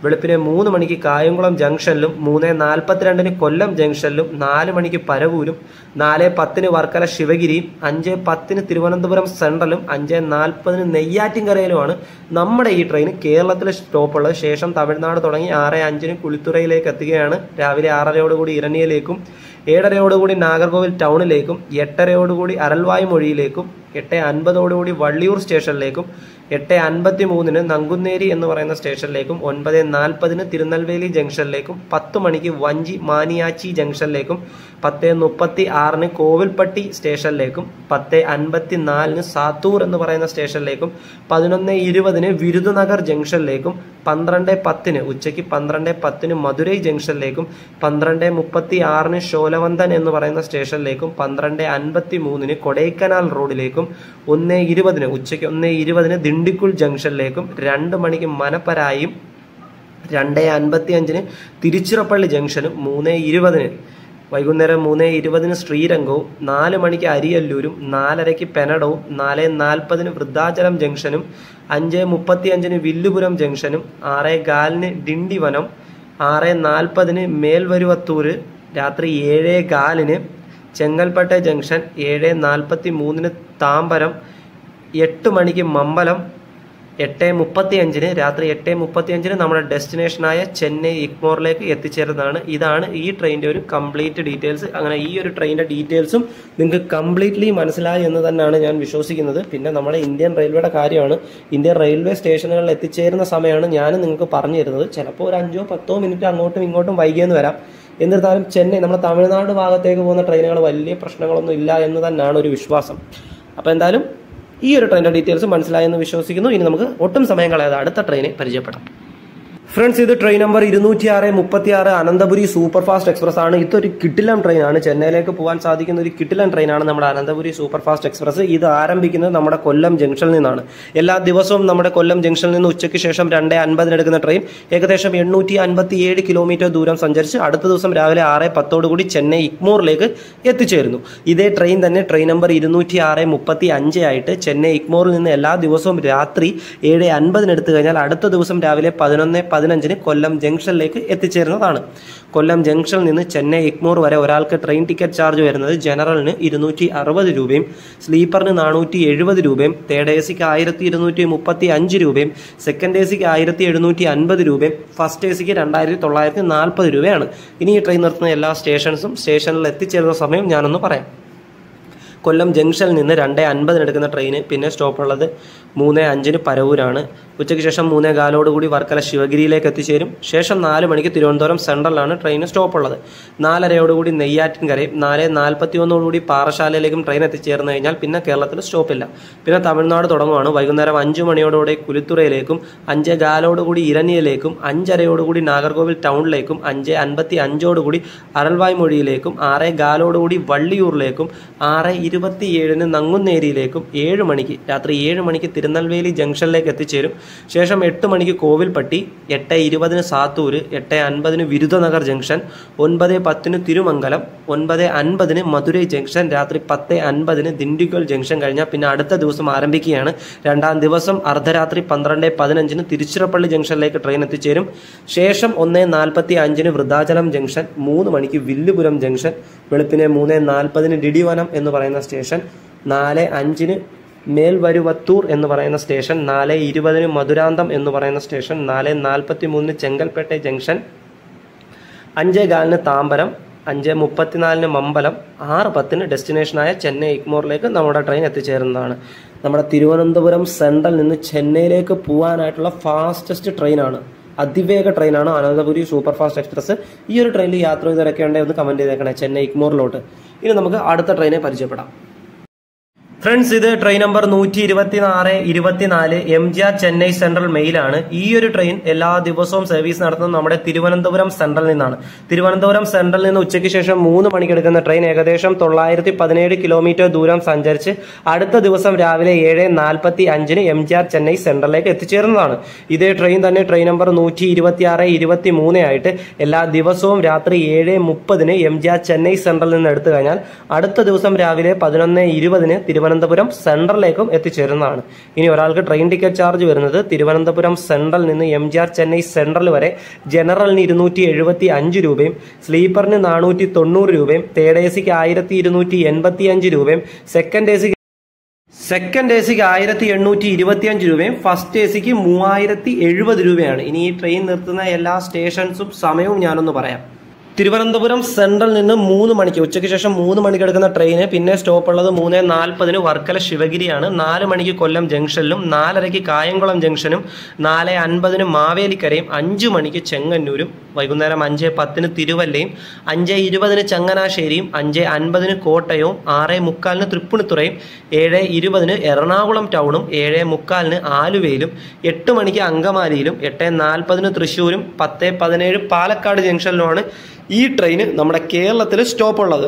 വെളുപ്പിനെ മൂന്ന് മണിക്ക് കായംകുളം ജംഗ്ഷനിലും മൂന്ന് നാൽപ്പത്തിരണ്ടിന് കൊല്ലം ജംഗ്ഷനിലും നാല് മണിക്ക് പരവൂരും നാല് പത്തിന് വർക്കല ശിവഗിരിയും അഞ്ച് പത്തിന് തിരുവനന്തപുരം സെൻട്രലും അഞ്ച് നാൽപ്പതിന് നെയ്യാറ്റിൻകരയിലുമാണ് നമ്മുടെ ഈ ട്രെയിൻ കേരളത്തിൽ സ്റ്റോപ്പുള്ളത് ശേഷം തമിഴ്നാട് തുടങ്ങി ആറ് അഞ്ചിന് കുളിത്തുറയിലേക്ക് എത്തുകയാണ് രാവിലെ ആറരയോടുകൂടി ഇരണിയിലേക്കും ഏഴരയോടുകൂടി നാഗർകോവിൽ ടൗണിലേക്കും എട്ടരയോടുകൂടി അരൽവായ് മൊഴിയിലേക്കും എട്ട് അൻപതോടുകൂടി വള്ളിയൂർ സ്റ്റേഷനിലേക്കും എട്ട് അൻപത്തി മൂന്നിന് നങ്കുന്നേരി എന്ന് പറയുന്ന സ്റ്റേഷനിലേക്കും ഒൻപത് നാൽപ്പതിന് തിരുനെൽവേലി ജംഗ്ഷനിലേക്കും പത്ത് മണിക്ക് വഞ്ചി മാനിയാച്ചി ജംഗ്ഷനിലേക്കും പത്ത് മുപ്പത്തി ആറിന് കോവിൽപ്പട്ടി സ്റ്റേഷനിലേക്കും പത്ത് അൻപത്തി നാലിന് സാത്തൂർ എന്ന് പറയുന്ന സ്റ്റേഷനിലേക്കും പതിനൊന്ന് ഇരുപതിന് വിരുദുനഗർ ജംഗ്ഷനിലേക്കും പന്ത്രണ്ട് പത്തിന് ഉച്ചയ്ക്ക് പന്ത്രണ്ട് പത്തിന് മധുരൈ ജംഗ്ഷനിലേക്കും പന്ത്രണ്ട് മുപ്പത്തി ആറിന് ഷോലവന്തൻ എന്ന് പറയുന്ന സ്റ്റേഷനിലേക്കും പന്ത്രണ്ട് അൻപത്തി മൂന്നിന് കൊടൈക്കനാൽ റോഡിലേക്കും ഒന്ന് ഇരുപതിന് ഉച്ചയ്ക്ക് ഒന്ന് ഇരുപതിന് ദിണ്ടിക്കുൾ ജംഗ്ഷനിലേക്കും രണ്ട് മണിക്ക് മനപ്പരായും രണ്ട് അൻപത്തി അഞ്ചിന് തിരുച്ചിറപ്പള്ളി ജംഗ്ഷനും മൂന്ന് ഇരുപതിന് വൈകുന്നേരം മൂന്ന് ഇരുപതിന് ശ്രീരംഗവും നാല് മണിക്ക് അരിയല്ലൂരും നാലരയ്ക്ക് പെനഡവും നാല് നാൽപ്പതിന് വൃദ്ധാചലം ജംഗ്ഷനും അഞ്ച് മുപ്പത്തി അഞ്ചിന് വില്ലുപുരം ജംഗ്ഷനും ആറ് കാലിന് ഡിണ്ടിവനം ആറ് നാൽപ്പതിന് മേൽവരുവത്തൂര് രാത്രി ഏഴ് കാലിന് ചെങ്ങൽപ്പട്ട ജംഗ്ഷൻ ഏഴ് നാൽപ്പത്തി മൂന്നിന് താമ്പരം എട്ട് മണിക്ക് മമ്പലം എട്ട് മുപ്പത്തി അഞ്ചിന് രാത്രി എട്ട് മുപ്പത്തി അഞ്ചിന് നമ്മുടെ ഡെസ്റ്റിനേഷനായ ചെന്നൈ ഇഗ്മോറിലേക്ക് എത്തിച്ചേരുന്നതാണ് ഇതാണ് ഈ ട്രെയിനിന്റെ ഒരു കംപ്ലീറ്റ് ഡീറ്റെയിൽസ് അങ്ങനെ ഈ ഒരു ട്രെയിനിന്റെ ഡീറ്റെയിൽസും നിങ്ങൾക്ക് കംപ്ലീറ്റ്ലി മനസ്സിലായി എന്ന് തന്നെയാണ് ഞാൻ വിശ്വസിക്കുന്നത് പിന്നെ നമ്മുടെ ഇന്ത്യൻ റെയിൽവേയുടെ കാര്യമാണ് ഇന്ത്യൻ റെയിൽവേ സ്റ്റേഷനുകളിൽ എത്തിച്ചേരുന്ന സമയമാണ് ഞാൻ നിങ്ങൾക്ക് പറഞ്ഞു തരുന്നത് ചിലപ്പോൾ ഒരു അഞ്ചോ പത്തോ മിനിറ്റ് അങ്ങോട്ടും ഇങ്ങോട്ടും വൈകിയെന്ന് വരാം എന്നിരുന്നാലും ചെന്നൈ നമ്മുടെ തമിഴ്നാട് ഭാഗത്തേക്ക് പോകുന്ന ട്രെയിനുകൾ വലിയ പ്രശ്നങ്ങളൊന്നും ഇല്ല എന്ന് തന്നെയാണ് ഒരു വിശ്വാസം അപ്പോൾ എന്തായാലും ഈ ഒരു ട്രെയിനിന്റെ ഡീറ്റെയിൽസ് മനസ്സിലായെന്ന് വിശ്വസിക്കുന്നു ഇനി നമുക്ക് ഒട്ടും സമയം കളയാതെ അടുത്ത ട്രെയിനെ പരിചയപ്പെടാം ഫ്രണ്ട്സ് ഇത് ട്രെയിൻ നമ്പർ ഇരുന്നൂറ്റി ആറ് മുപ്പത്തി ആറ് അനന്തപുരി സൂപ്പർ ഫാസ്റ്റ് എക്സ്പ്രസ് ആണ് ഇതൊരു കിട്ടിലം ട്രെയിനാണ് ചെന്നൈയിലേക്ക് പോകാൻ സാധിക്കുന്ന ഒരു കിട്ടിലം ട്രെയിനാണ് നമ്മുടെ അനന്തപുരി സൂപ്പർ ഫാസ്റ്റ് എക്സ്പ്രസ് ഇത് ആരംഭിക്കുന്നത് നമ്മുടെ കൊല്ലം ജംഗ്ഷനിൽ നിന്നാണ് എല്ലാ ദിവസവും നമ്മുടെ കൊല്ലം ജംഗ്ഷനിൽ നിന്ന് ഉച്ചയ്ക്ക് ശേഷം രണ്ട് അൻപതിന് എടുക്കുന്ന ട്രെയിൻ ഏകദേശം എണ്ണൂറ്റി അൻപത്തി ഏഴ് കിലോമീറ്റർ ദൂരം സഞ്ചരിച്ച് അടുത്ത ദിവസം രാവിലെ ആറ് പത്തോടുകൂടി ചെന്നൈ ഇഗ്മോറിലേക്ക് എത്തിച്ചേരുന്നു ഇതേ ട്രെയിൻ തന്നെ ട്രെയിൻ നമ്പർ ഇരുന്നൂറ്റി ആറ് മുപ്പത്തി അഞ്ച് ആയിട്ട് ചെന്നൈ ഇഗ്മോറിൽ നിന്ന് എല്ലാ ദിവസവും രാത്രി ഏഴ് അൻപതിന് എടുത്തു കഴിഞ്ഞാൽ അടുത്ത ദിവസം രാവിലെ പതിനൊന്ന് പതിനഞ്ചിന് കൊല്ലം ജംഗ്ഷനിലേക്ക് എത്തിച്ചേരുന്നതാണ് കൊല്ലം ജംഗ്ഷനിൽ നിന്ന് ചെന്നൈ ഇഗ്മോർ വരെ ഒരാൾക്ക് ട്രെയിൻ ടിക്കറ്റ് ചാർജ് വരുന്നത് ജനറലിന് ഇരുന്നൂറ്റി അറുപത് രൂപയും സ്ലീപ്പറിന് നാനൂറ്റി എഴുപത് രൂപയും തേർഡ് എ സിക്ക് ആയിരത്തി ഇരുന്നൂറ്റി മുപ്പത്തി അഞ്ച് രൂപയും സെക്കൻഡ് എ സിക്ക് ആയിരത്തി എഴുന്നൂറ്റി അൻപത് രൂപയും ഫസ്റ്റ് എ സിക്ക് രണ്ടായിരത്തി തൊള്ളായിരത്തി നാൽപ്പത് രൂപയാണ് ഇനി ഈ ട്രെയിൻ നിർത്തുന്ന എല്ലാ സ്റ്റേഷൻസും സ്റ്റേഷനിൽ എത്തിച്ചേരുന്ന സമയം ഞാനൊന്ന് പറയാം കൊല്ലം ജംഗ്ഷനിൽ നിന്ന് രണ്ട് അൻപതിന് എടുക്കുന്ന ട്രെയിന് പിന്നെ സ്റ്റോപ്പുള്ളത് മൂന്ന് അഞ്ചിന് പരവൂരാണ് ഉച്ചയ്ക്ക് ശേഷം മൂന്നേ കാലോടുകൂടി വർക്കല ശിവഗിരിയിലേക്ക് എത്തിച്ചേരും ശേഷം നാല് മണിക്ക് തിരുവനന്തപുരം സെൻട്രലാണ് ട്രെയിൻ സ്റ്റോപ്പുള്ളത് നാലരയോടുകൂടി നെയ്യാറ്റിൻകരയും നാല് നാൽപ്പത്തി ഒന്നോടുകൂടി പാറശാലയിലേക്കും ട്രെയിൻ എത്തിച്ചേർന്ന് കഴിഞ്ഞാൽ പിന്നെ കേരളത്തിൽ സ്റ്റോപ്പില്ല പിന്നെ തമിഴ്നാട് തുടങ്ങുവാണ് വൈകുന്നേരം അഞ്ച് മണിയോടുകൂടി കുലിത്തുറയിലേക്കും അഞ്ച് കാലോടുകൂടി ഇരണിയിലേക്കും അഞ്ചരയോടുകൂടി നാഗർകോവിൽ ടൗണിലേക്കും അഞ്ച് അൻപത്തി അഞ്ചോടുകൂടി അരൽവായ് മൊഴിയിലേക്കും ആറ് കാലോടുകൂടി വള്ളിയൂറിലേക്കും ആറ് ഇരുപത്തിയേഴിന് നങ്ങുന്നേരിയിലേക്കും ഏഴ് മണിക്ക് രാത്രി ഏഴ് മണിക്ക് തിരുനെൽവേലി ജംഗ്ഷനിലേക്ക് എത്തിച്ചേരും ശേഷം എട്ട് മണിക്ക് കോവിൽപ്പട്ടി എട്ട് ഇരുപതിന് സാത്തൂര് എട്ട് അൻപതിന് വിരുദനഗർ ജംഗ്ഷൻ ഒൻപത് പത്തിന് തിരുമംഗലം ഒൻപത് അൻപതിന് മധുരൈ ജംഗ്ഷൻ രാത്രി പത്ത് അൻപതിന് ദിണ്ടിഗൽ ജംഗ്ഷൻ കഴിഞ്ഞാൽ പിന്നെ അടുത്ത ദിവസം ആരംഭിക്കുകയാണ് രണ്ടാം ദിവസം അർദ്ധരാത്രി പന്ത്രണ്ട് പതിനഞ്ചിന് തിരുച്ചിറപ്പള്ളി ജംഗ്ഷനിലേക്ക് ട്രെയിൻ എത്തിച്ചേരും ശേഷം ഒന്ന് നാൽപ്പത്തി അഞ്ചിന് വൃദ്ധാചലം ജംഗ്ഷൻ മൂന്ന് മണിക്ക് വില്ലുപുരം ജംഗ്ഷൻ വെളുപ്പിനെ മൂന്ന് നാൽപ്പതിന് ഡിഡിവനം എന്ന് പറയുന്ന സ്റ്റേഷൻ നാല് അഞ്ചിന് മേൽവരുവത്തൂർ എന്ന് പറയുന്ന സ്റ്റേഷൻ നാല് ഇരുപതിന് മധുരാന്തം എന്ന് പറയുന്ന സ്റ്റേഷൻ നാല് നാൽപ്പത്തി മൂന്നിന് ചെങ്കൽപ്പേട്ട ജംഗ്ഷൻ അഞ്ച് കാലിന് താമ്പരം അഞ്ച് മുപ്പത്തിനാലിന് മമ്പലം ആറ് പത്തിന് ഡെസ്റ്റിനേഷനായ ചെന്നൈ ഇഗ്മോറിലേക്ക് നമ്മുടെ ട്രെയിൻ എത്തിച്ചേരുന്നതാണ് നമ്മുടെ തിരുവനന്തപുരം സെൻട്രൽ നിന്ന് ചെന്നൈയിലേക്ക് പോകാനായിട്ടുള്ള ഫാസ്റ്റസ്റ്റ് ട്രെയിനാണ് അതിവേഗ ട്രെയിനാണ് അനന്തപുരി സൂപ്പർ ഫാസ്റ്റ് എക്സ്പ്രസ് ഈ ഒരു ട്രെയിനിൽ യാത്ര ചെയ്തവരൊക്കെ ഉണ്ടെങ്കിൽ ഒന്ന് കമൻറ്റ് ചെയ്തേക്കണേ ചെന്നൈ ഇഗ്മോറിലോട്ട് ഇനി നമുക്ക് അടുത്ത ട്രെയിനെ പരിചയപ്പെടാം ഫ്രണ്ട്സ് ഇത് ട്രെയിൻ നമ്പർ നൂറ്റി ഇരുപത്തിനാല് ഇരുപത്തിനാല് M G R Chennai central മെയിലാണ് ഈ ഒരു ട്രെയിൻ എല്ലാ ദിവസവും സർവീസ് നടത്തുന്നത് നമ്മുടെ തിരുവനന്തപുരം സെൻട്രൽ നിന്നാണ് തിരുവനന്തപുരം സെൻട്രൽ നിന്ന് ഉച്ചയ്ക്ക് ശേഷം മൂന്ന് മണിക്ക് എടുക്കുന്ന ട്രെയിൻ ഏകദേശം തൊള്ളായിരത്തി പതിനേഴ് കിലോമീറ്റർ ദൂരം സഞ്ചരിച്ച് അടുത്ത ദിവസം രാവിലെ ഏഴ് നാൽപ്പത്തി അഞ്ചിന് എം ജി ആർ ചെന്നൈ സെൻട്രലിലേക്ക് എത്തിച്ചേരുന്നതാണ് ഇതേ ട്രെയിൻ തന്നെ ട്രെയിൻ നമ്പർ നൂറ്റി ഇരുപത്തി ആറ് ഇരുപത്തി മൂന്ന് ആയിട്ട് എല്ലാ ദിവസവും രാത്രി ഏഴ് മുപ്പതിന് M G R Chennai central നിന്ന് എടുത്തു കഴിഞ്ഞാൽ അടുത്ത ദിവസം രാവിലെ പതിനൊന്ന് ഇരുപതിന് തിരുവനന്തപുരം തിരുവനന്തപുരം സെൻട്രലിലേക്കും എത്തിച്ചേരുന്നതാണ് ഇനി ഒരാൾക്ക് ട്രെയിൻ ടിക്കറ്റ് ചാർജ് വരുന്നത് തിരുവനന്തപുരം സെൻട്രൽ നിന്ന് M G R Chennai central വരെ ജനറലിന് ഇരുന്നൂറ്റി എഴുപത്തി അഞ്ച് രൂപയും സ്ലീപ്പറിന് നാനൂറ്റി തൊണ്ണൂറ് രൂപയും തേർഡ് എ സിക്ക് ആയിരത്തി ഇരുന്നൂറ്റി എൺപത്തി അഞ്ച് രൂപയും സെക്കൻഡ് എ സിക്ക് സെക്കൻഡ് എ സിക്ക് ആയിരത്തി എണ്ണൂറ്റി ഇരുപത്തിയഞ്ച് രൂപയും ഫസ്റ്റ് എ സിക്ക് മൂവായിരത്തി എഴുപത് രൂപയാണ് ഇനി ഈ ട്രെയിൻ നിർത്തുന്ന എല്ലാ സ്റ്റേഷൻസും സമയവും ഞാനൊന്ന് പറയാം തിരുവനന്തപുരം സെൻട്രൽ നിന്ന് മൂന്ന് മണിക്ക് ഉച്ചയ്ക്ക് ശേഷം മൂന്ന് മണിക്ക് എടുക്കുന്ന ട്രെയിന് പിന്നെ സ്റ്റോപ്പ് ഉള്ളത് മൂന്ന് നാൽപ്പതിന് വർക്കല ശിവഗിരിയാണ് നാല് മണിക്ക് കൊല്ലം ജംഗ്ഷനിലും നാലരയ്ക്ക് കായംകുളം ജംഗ്ഷനും നാല് അൻപതിന് മാവേലിക്കരയും അഞ്ചു മണിക്ക് ചെങ്ങന്നൂരും വൈകുന്നേരം അഞ്ച് പത്തിന് തിരുവല്ലയും അഞ്ച് ഇരുപതിന് ചങ്ങനാശ്ശേരിയും അഞ്ച് അൻപതിന് കോട്ടയവും ആറ് മുക്കാലിന് തൃപ്പൂണിത്തുറയും ഏഴ് ഇരുപതിന് എറണാകുളം ടൗണും ഏഴ് മുക്കാലിന് ആലുവയിലും എട്ട് മണിക്ക് അങ്കമാലിയിലും എട്ട് നാൽപ്പതിന് തൃശ്ശൂരും പത്ത് പതിനേഴ് പാലക്കാട് ജംഗ്ഷനിലുമാണ് ഈ ട്രെയിന് നമ്മുടെ കേരളത്തിൽ സ്റ്റോപ്പ് ഉള്ളത്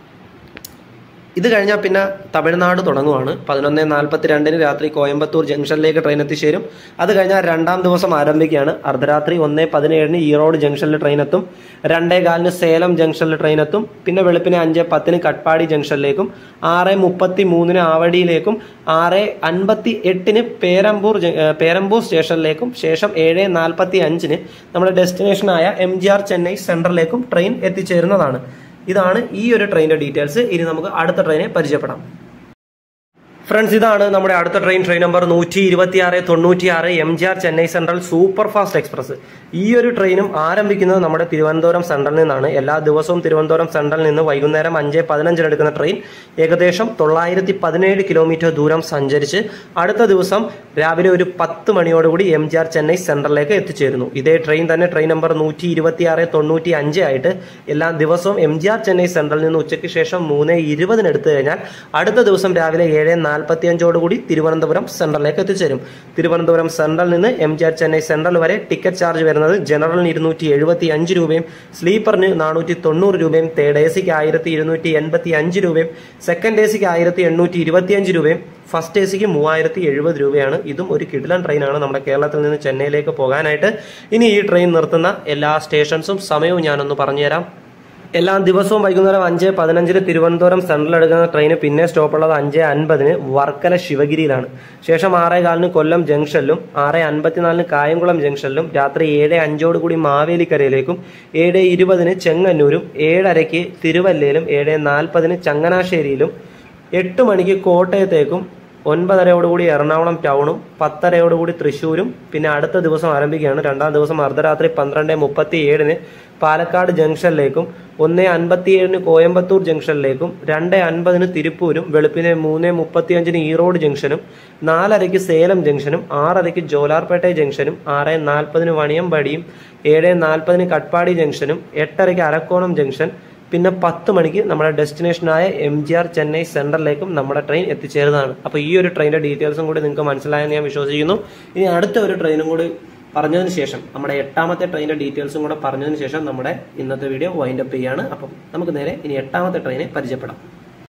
ഇത് കഴിഞ്ഞാൽ പിന്നെ തമിഴ്നാട് തുടങ്ങുവാണ് പതിനൊന്ന് നാൽപ്പത്തി രണ്ടിന് രാത്രി കോയമ്പത്തൂർ ജംഗ്ഷനിലേക്ക് ട്രെയിൻ എത്തിച്ചേരും അത് കഴിഞ്ഞാൽ രണ്ടാം ദിവസം ആരംഭിക്കുകയാണ് അർദ്ധരാത്രി ഒന്ന് പതിനേഴിന് ഈറോഡ് ജംഗ്ഷനിൽ ട്രെയിൻ എത്തും രണ്ടേ കാലിന് സേലം ജംഗ്ഷനിൽ ട്രെയിൻ എത്തും പിന്നെ വെളുപ്പിന് അഞ്ച് പത്തിന് കട്പാടി ജംഗ്ഷനിലേക്കും ആറ് മുപ്പത്തി മൂന്നിന് ആവടിയിലേക്കും ആറ് അൻപത്തി എട്ടിന് പേരമ്പൂർ ജ- ഏഹ് പേരമ്പൂർ സ്റ്റേഷനിലേക്കും ശേഷം ഏഴ് നാൽപ്പത്തി അഞ്ചിന് നമ്മുടെ ഡെസ്റ്റിനേഷനായ എം ജി ആർ ചെന്നൈ സെൻട്രലിലേക്കും ട്രെയിൻ എത്തിച്ചേരുന്നതാണ് ഇതാണ് ഈ ഒരു ട്രെയിനിന്റെ ഡീറ്റെയിൽസ് ഇനി നമുക്ക് അടുത്ത ട്രെയിനെ പരിചയപ്പെടാം ഫ്രണ്ട്സ് ഇതാണ് നമ്മുടെ അടുത്ത ട്രെയിൻ ട്രെയിൻ നമ്പർ നൂറ്റി ഇരുപത്തി ആറ് തൊണ്ണൂറ്റി ആറ് M G R Chennai central super fast express ഈ ഒരു ട്രെയിനും ആരംഭിക്കുന്നത് നമ്മുടെ തിരുവനന്തപുരം സെൻട്രലിൽ നിന്നാണ് എല്ലാ ദിവസവും തിരുവനന്തപുരം സെൻട്രലിൽ നിന്ന് വൈകുന്നേരം അഞ്ച് പതിനഞ്ചിന് എടുക്കുന്ന ട്രെയിൻ ഏകദേശം തൊള്ളായിരത്തി പതിനേഴ് കിലോമീറ്റർ ദൂരം സഞ്ചരിച്ച് അടുത്ത ദിവസം രാവിലെ ഒരു പത്ത് മണിയോടുകൂടി എം ജി ആർ ചെന്നൈ സെൻട്രലിലേക്ക് എത്തിച്ചേരുന്നു ഇതേ ട്രെയിൻ തന്നെ ട്രെയിൻ നമ്പർ നൂറ്റി ഇരുപത്തി ആറ് തൊണ്ണൂറ്റി അഞ്ച് ആയിട്ട് എല്ലാ ദിവസവും എം ജി ആർ ചെന്നൈ സെൻട്രലിൽ നിന്ന് ഉച്ചയ്ക്ക് ശേഷം മൂന്ന് ഇരുപതിന് എടുത്തു കഴിഞ്ഞാൽ അടുത്ത ദിവസം രാവിലെ ഏഴ് നാൽപ്പത്തി അഞ്ചോടുകൂടി തിരുവനന്തപുരം സെൻട്രലിലേക്ക് എത്തിച്ചേരും തിരുവനന്തപുരം സെൻട്രലിൽ നിന്ന് M G R Chennai central വരെ ടിക്കറ്റ് ചാർജ് വരുന്നത് ജനറലിന് ഇരുന്നൂറ്റി എഴുപത്തി അഞ്ച് രൂപയും സ്ലീപ്പറിന് നാനൂറ്റി തൊണ്ണൂറ് രൂപയും തേർഡ് എ സിക്ക് ആയിരത്തി ഇരുന്നൂറ്റി എൺപത്തി അഞ്ച് രൂപയും സെക്കൻഡ് എ സിക്ക് ആയിരത്തി എണ്ണൂറ്റി ഇരുപത്തി അഞ്ച് രൂപയും ഫസ്റ്റ് എ സിക്ക് മൂവായിരത്തി എഴുപത് രൂപയാണ് ഇതും ഒരു കിടിലൻ ട്രെയിനാണ് നമ്മുടെ കേരളത്തിൽ നിന്ന് ചെന്നൈയിലേക്ക് പോകാനായിട്ട് ഇനി ഈ ട്രെയിൻ നിർത്തുന്ന എല്ലാ സ്റ്റേഷൻസും സമയവും ഞാനൊന്ന് പറഞ്ഞുതരാം എല്ലാ ദിവസവും വൈകുന്നേരം അഞ്ച് പതിനഞ്ചിന് തിരുവനന്തപുരം സെൻട്രൽ എടുക്കുന്ന ട്രെയിന് പിന്നെ സ്റ്റോപ്പുള്ളത് അഞ്ച് അൻപതിന് വർക്കല ശിവഗിരിയിലാണ് ശേഷം ആറേ കാലിന് കൊല്ലം ജംഗ്ഷനിലും ആറ് അൻപത്തിനാലിന് കായംകുളം ജംഗ്ഷനിലും രാത്രി ഏഴ് അഞ്ചോട് കൂടി മാവേലിക്കരയിലേക്കും ഏഴ് ഇരുപതിന് ചെങ്ങന്നൂരും ഏഴരയ്ക്ക് തിരുവല്ലയിലും ഏഴ് നാൽപ്പതിന് ചങ്ങനാശ്ശേരിയിലും എട്ട് മണിക്ക് കോട്ടയത്തേക്കും ഒൻപതരയോടുകൂടി എറണാകുളം ടൗണും പത്തരയോടുകൂടി തൃശ്ശൂരും പിന്നെ അടുത്ത ദിവസം ആരംഭിക്കുകയാണ് രണ്ടാം ദിവസം അർദ്ധരാത്രി പന്ത്രണ്ട് മുപ്പത്തി ഏഴിന് പാലക്കാട് ജംഗ്ഷനിലേക്കും ഒന്ന് അൻപത്തിയേഴിന് കോയമ്പത്തൂർ ജംഗ്ഷനിലേക്കും രണ്ട് അൻപതിന് തിരുപ്പൂരും വെളുപ്പിനെ മൂന്ന് മുപ്പത്തിയഞ്ചിന് ഈറോഡ് ജംഗ്ഷനും നാലരയ്ക്ക് സേലം ജംഗ്ഷനും ആറരയ്ക്ക് ജോലാർപേട്ട ജംഗ്ഷനും ആറ് നാൽപ്പതിന് വണിയമ്പടിയും ഏഴ് നാൽപ്പതിന് കട്പാടി ജംഗ്ഷനും എട്ടരയ്ക്ക് അരക്കോണം ജംഗ്ഷൻ പിന്നെ പത്ത് മണിക്ക് നമ്മുടെ ഡെസ്റ്റിനേഷനായ എം ജി ആർ ചെന്നൈ സെൻട്രലിലേക്കും നമ്മുടെ ട്രെയിൻ എത്തിച്ചേരുന്നതാണ് അപ്പോൾ ഈ ഒരു ട്രെയിനിന്റെ ഡീറ്റെയിൽസും കൂടി നിങ്ങൾക്ക് മനസ്സിലായെന്ന് ഞാൻ വിശ്വസിക്കുന്നു ഇനി അടുത്ത ഒരു ട്രെയിനും കൂടി പറഞ്ഞതിന് ശേഷം നമ്മുടെ എട്ടാമത്തെ ട്രെയിനിന്റെ ഡീറ്റെയിൽസും കൂടെ പറഞ്ഞതിന് ശേഷം നമ്മുടെ ഇന്നത്തെ വീഡിയോ വൈൻഡ് അപ്പ് ചെയ്യാണ് അപ്പം നമുക്ക് നേരെ ഇനി എട്ടാമത്തെ ട്രെയിനെ പരിചയപ്പെടാം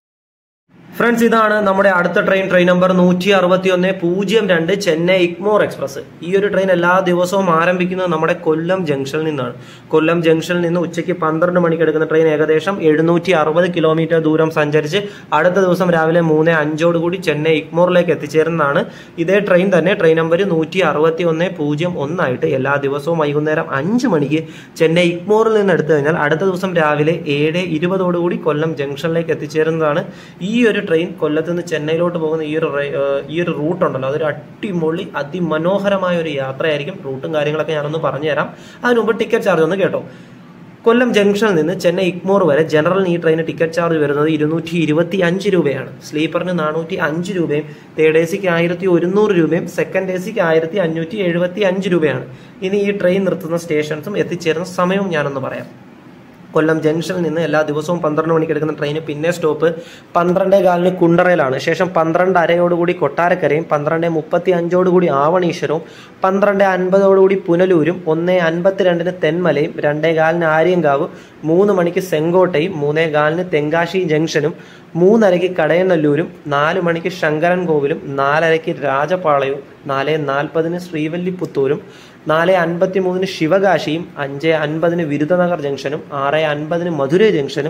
ഫ്രണ്ട്സ് ഇതാണ് നമ്മുടെ അടുത്ത ട്രെയിൻ ട്രെയിൻ നമ്പർ നൂറ്റി അറുപത്തി ഒന്ന് പൂജ്യം രണ്ട് ചെന്നൈ ഇഗ്മോർ എക്സ്പ്രസ് ഈ ഒരു ട്രെയിൻ എല്ലാ ദിവസവും ആരംഭിക്കുന്നത് നമ്മുടെ കൊല്ലം ജംഗ്ഷനിൽ നിന്നാണ് കൊല്ലം ജംഗ്ഷനിൽ നിന്ന് ഉച്ചയ്ക്ക് പന്ത്രണ്ട് മണിക്ക് എടുക്കുന്ന ട്രെയിൻ ഏകദേശം എഴുന്നൂറ്റി അറുപത് കിലോമീറ്റർ ദൂരം സഞ്ചരിച്ച് അടുത്ത ദിവസം രാവിലെ മൂന്ന് അഞ്ചോടുകൂടി ചെന്നൈ ഇഗ്മോറിലേക്ക് എത്തിച്ചേരുന്നതാണ് ഇതേ ട്രെയിൻ തന്നെ ട്രെയിൻ നമ്പർ നൂറ്റി അറുപത്തി ഒന്ന് പൂജ്യം ഒന്നായിട്ട് എല്ലാ ദിവസവും വൈകുന്നേരം അഞ്ച് മണിക്ക് ചെന്നൈ ഇഗ്മോറിൽ നിന്ന് എടുത്തു കഴിഞ്ഞാൽ അടുത്ത ദിവസം രാവിലെ ഏഴ് ഇരുപതോടുകൂടി കൊല്ലം ജംഗ്ഷനിലേക്ക് എത്തിച്ചേരുന്നതാണ് ഈ ഒരു ട്രെയിൻ കൊല്ലത്ത് നിന്ന് ചെന്നൈയിലോട്ട് പോകുന്ന ഈ ഒരു റേ- ഏഹ് ഈ ഒരു റൂട്ട് ഉണ്ടല്ലോ അതൊരു അടിപൊളി അതിമനോഹരമായ ഒരു യാത്രയായിരിക്കും റൂട്ടും കാര്യങ്ങളൊക്കെ ഞാനൊന്ന് പറഞ്ഞുതരാം അതിന് മുമ്പ് ടിക്കറ്റ് ചാർജ് ഒന്ന് കേട്ടോ കൊല്ലം ജംഗ്ഷനിൽ നിന്ന് ചെന്നൈ ഇഗ്മോർ വരെ ജനറലിന് ഈ ട്രെയിന് ടിക്കറ്റ് ചാർജ് വരുന്നത് ഇരുന്നൂറ്റി ഇരുപത്തി അഞ്ച് രൂപയാണ് സ്ലീപ്പറിന് നാനൂറ്റി അഞ്ച് രൂപയും തേർഡ് എ സിക്ക് ആയിരത്തി ഒരുന്നൂറ് രൂപയും സെക്കൻഡ് എ സിക്ക് ആയിരത്തി അഞ്ഞൂറ്റി എഴുപത്തി അഞ്ച് രൂപയാണ് ഇനി ഈ ട്രെയിൻ നിർത്തുന്ന സ്റ്റേഷൻസും എത്തിച്ചേരുന്ന സമയവും ഞാനൊന്ന് പറയാം കൊല്ലം ജംഗ്ഷനിൽ നിന്ന് എല്ലാ ദിവസവും പന്ത്രണ്ട് മണിക്ക് എടുക്കുന്ന ട്രെയിന് പിന്നെ സ്റ്റോപ്പ് പന്ത്രണ്ടേ കാലിന് കുണ്ടറയിലാണ് ശേഷം പന്ത്രണ്ട് അരയോടുകൂടി കൊട്ടാരക്കരയും പന്ത്രണ്ട് മുപ്പത്തി അഞ്ചോടുകൂടി ആവണീശ്വരവും പന്ത്രണ്ട് അൻപതോടുകൂടി പുനലൂരും ഒന്ന് അൻപത്തിരണ്ടിന് തെന്മലയും രണ്ടേ കാലിന് ആര്യങ്കാവ് മൂന്ന് മണിക്ക് സെങ്കോട്ടയും മൂന്നേ കാലിന് തെങ്കാശി ജംഗ്ഷനും മൂന്നരയ്ക്ക് കടയനല്ലൂരും നാല് മണിക്ക് ശങ്കരൻ കോവിലും നാലരയ്ക്ക് രാജപാളയവും നാല് നാൽപ്പതിന് ശ്രീവല്ലിപുത്തൂരും നാല് അൻപത്തി മൂന്നിന് ശിവകാശിയും അഞ്ച് അൻപതിന് വിരുദ്ധനഗർ ജംഗ്ഷനും ആറ് അൻപതിന് മധുരൈ ജംഗ്ഷനും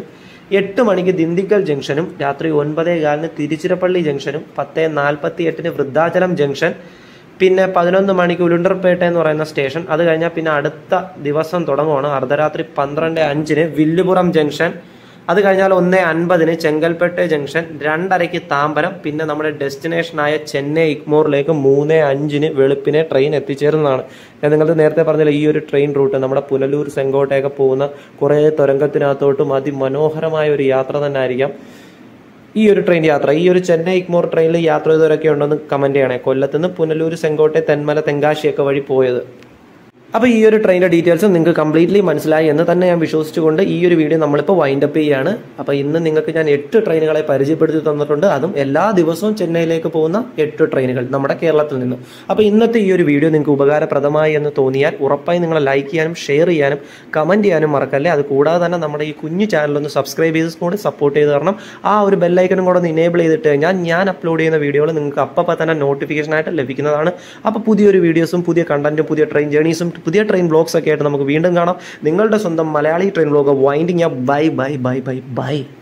എട്ട് മണിക്ക് ദിണ്ടിഗൽ ജംഗ്ഷനും രാത്രി ഒൻപതേ കാലിന് തിരുച്ചിറപ്പള്ളി ജംഗ്ഷനും പത്ത് നാൽപ്പത്തി എട്ടിന് വൃദ്ധാചലം ജംഗ്ഷൻ പിന്നെ പതിനൊന്ന് മണിക്ക് ഉലുണ്ടർപേട്ട എന്ന് പറയുന്ന സ്റ്റേഷൻ അത് കഴിഞ്ഞാൽ പിന്നെ അടുത്ത ദിവസം തുടങ്ങുവാണ് അർദ്ധരാത്രി പന്ത്രണ്ട് അഞ്ചിന് വില്ലുപുറം ജംഗ്ഷൻ അത് കഴിഞ്ഞാൽ ഒന്ന് അൻപതിന് ചെങ്കൽപ്പേട്ട ജംഗ്ഷൻ രണ്ടരയ്ക്ക് താമ്പരം പിന്നെ നമ്മുടെ ഡെസ്റ്റിനേഷനായ ചെന്നൈ ഇഗ്മോറിലേക്ക് മൂന്ന് അഞ്ചിന് വെളുപ്പിനെ ട്രെയിൻ എത്തിച്ചേരുന്നതാണ് ഞാൻ നിങ്ങൾക്ക് നേരത്തെ പറഞ്ഞില്ല ഈ ഒരു ട്രെയിൻ റൂട്ട് നമ്മുടെ പുനലൂർ സെങ്കോട്ടയൊക്കെ പോകുന്ന കുറേ തുരങ്കത്തിനകത്തോട്ടും അതിമനോഹരമായ ഒരു യാത്ര തന്നെ ആയിരിക്കാം ഈ ഒരു ട്രെയിൻ യാത്ര ഈ ഒരു ചെന്നൈ ഇഗ്മോർ ട്രെയിനിൽ യാത്ര ചെയ്തവരൊക്കെ ഉണ്ടെന്ന് കമന്റ് ചെയ്യണേ കൊല്ലത്തുനിന്ന് പുനലൂർ സെങ്കോട്ടെ തെന്മല തെങ്കാശിയൊക്കെ വഴി പോയത് അപ്പോൾ ഈ ഒരു ട്രെയിനിന്റെ ഡീറ്റെയിൽസ് നിങ്ങൾക്ക് കംപ്ലീറ്റ്ലി മനസ്സിലായി എന്ന് തന്നെ ഞാൻ വിശ്വസിച്ചുകൊണ്ട് ഈ ഒരു വീഡിയോ നമ്മളിപ്പോൾ വൈൻഡ് അപ്പ് ചെയ്യുകയാണ് അപ്പോൾ ഇന്ന് നിങ്ങൾക്ക് ഞാൻ എട്ട് ട്രെയിനുകളെ പരിചയപ്പെടുത്തി തന്നിട്ടുണ്ട് അതും എല്ലാ ദിവസവും ചെന്നൈയിലേക്ക് പോകുന്ന എട്ട് ട്രെയിനുകൾ നമ്മുടെ കേരളത്തിൽ നിന്ന് അപ്പോൾ ഇന്നത്തെ ഈ ഒരു വീഡിയോ നിങ്ങൾക്ക് ഉപകാരപ്രദമായി എന്ന് തോന്നിയാൽ ഉറപ്പായി നിങ്ങൾ ലൈക്ക് ചെയ്യാനും ഷെയർ ചെയ്യാനും കമന്റ് ചെയ്യാനും മറക്കല്ലേ അത് കൂടാതെ തന്നെ നമ്മുടെ ഈ കുഞ്ഞു ചാനൽ ഒന്ന് സബ്സ്ക്രൈബ് ചെയ്ത് കൂടി സപ്പോർട്ട് ചെയ്ത് തരണം ആ ഒരു ബെല്ലൈക്കനും കൂടെ ഒന്ന് ഇനേബിൾ ചെയ്തിട്ട് കഴിഞ്ഞാൽ ഞാൻ അപ്ലോഡ് ചെയ്യുന്ന വീഡിയോകൾ നിങ്ങൾക്ക് അപ്പം തന്നെ നോട്ടിഫിക്കേഷൻ ആയിട്ട് ലഭിക്കുന്നതാണ് അപ്പോൾ പുതിയൊരു വീഡിയോസും പുതിയ കണ്ടന്റും പുതിയ ട്രെയിൻ ജേണീസും പുതിയ ട്രെയിൻ ബ്ലോഗ്സ് ഒക്കെ ആയിട്ട് നമുക്ക് വീണ്ടും കാണാം നിങ്ങളുടെ സ്വന്തം Malayali train blog winding bye bye bye bye by